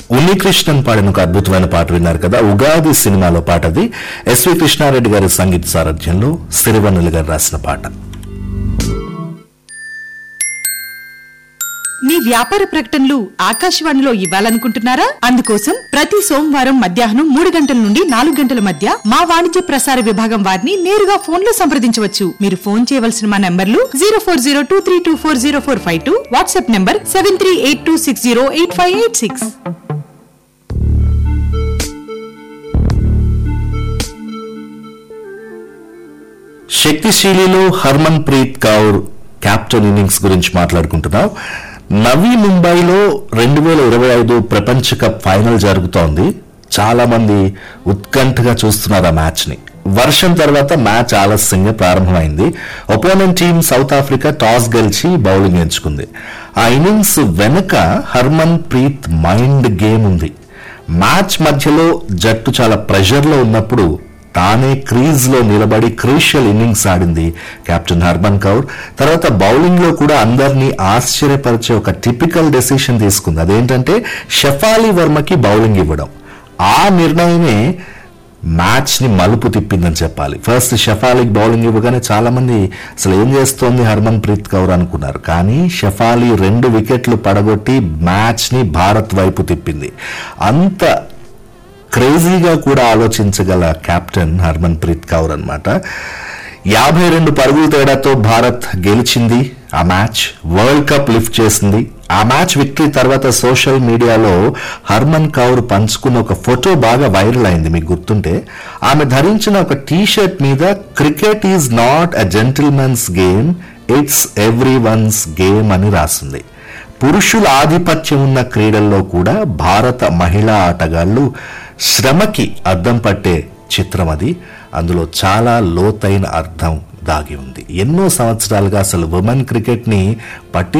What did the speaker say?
ఉన్నికృష్ణన్ పాడిన ఒక అద్భుతమైన పాట విన్నారు కదా ఉగాది సినిమాలో పాట అది ఎస్వి కృష్ణారెడ్డి గారి సంగీత సారథ్యంలో సిరివన్నులు గారు రాసిన పాట మీ వ్యాపార ప్రకటనలు ఆకాశవాణిలో ఇవ్వాలనుకుంటున్నారా అందుకోసం ప్రతి సోమవారం మధ్యాహ్నం మూడు గంటల నుండి నాలుగు గంటల మధ్య మా వాణిజ్య ప్రసార విభాగం వారిని నేరుగా ఫోన్ లో సంప్రదించవచ్చు మీరు ఫోన్ చేయవలసిన మా నంబర్లు zero four zero two three two four zero four five two WhatsApp number seven three eight two six zero eight five eight six శక్తిశీలిలో Harmanpreet Kaur captain innings గురించి మాట్లాడుకుంటున్నాం నవీ ముంబైలో రెండు వేల ఇరవై ఐదు ప్రపంచ కప్ ఫైనల్ జరుగుతోంది చాలా మంది ఉత్కంఠగా చూస్తున్నారు ఆ మ్యాచ్ ని వర్షం తర్వాత మ్యాచ్ ఆలస్యంగా ప్రారంభమైంది opponent team South Africa toss గెలిచి బౌలింగ్ ఎంచుకుంది ఆ ఇన్నింగ్స్ వెనుక హర్మన్ ప్రీత్ మైండ్ గేమ్ ఉంది మ్యాచ్ మధ్యలో జట్టు చాలా ప్రెషర్ లో ఉన్నప్పుడు తానే క్రీజ్ లో నిలబడి క్రూషియల్ ఇన్నింగ్స్ ఆడింది కెప్టెన్ హర్మన్ కౌర్ తర్వాత బౌలింగ్ లో కూడా అందరినీ ఆశ్చర్యపరిచే ఒక టిపికల్ డెసిషన్ తీసుకుంది అదేంటంటే షఫాలి వర్మకి బౌలింగ్ ఇవ్వడం ఆ నిర్ణయమే మ్యాచ్ ని మలుపు తిప్పిందని చెప్పాలి ఫస్ట్ షఫాలికి బౌలింగ్ ఇవ్వగానే చాలా మంది అసలు ఏం చేస్తోంది హర్మన్ ప్రీత్ కౌర్ అనుకున్నారు కానీ షఫాలి రెండు వికెట్లు పడగొట్టి మ్యాచ్ ని భారత్ వైపు తిప్పింది అంత క్రేజీగా కూడా ఆలోచించగల కెప్టెన్ హర్మన్ ప్రీత్ కౌర్ అన్నమాట యాభై రెండు పరుగుల తేడాతో భారత్ గెలిచింది ఆ మ్యాచ్ వరల్డ్ కప్ లిఫ్ట్ చేసింది ఆ మ్యాచ్ విక్టరీ తర్వాత సోషల్ మీడియాలో హర్మన్ కౌర్ పంచుకున్న ఒక ఫోటో బాగా వైరల్ అయింది మీకు గుర్తుంటే ఆమె ధరించిన ఒక టీ షర్ట్ మీద cricket is not a gentlemen's game it's everyone's game అని రాసింది పురుషుల ఆధిపత్యం ఉన్న క్రీడల్లో కూడా భారత మహిళా ఆటగాళ్లు శ్రమకి అద్దం పట్టే చిత్రం అది అందులో చాలా లోతైన అర్థం దాగి ఉంది ఎన్నో సంవత్సరాలుగా అసలు ఉమెన్ క్రికెట్ ని పట్టి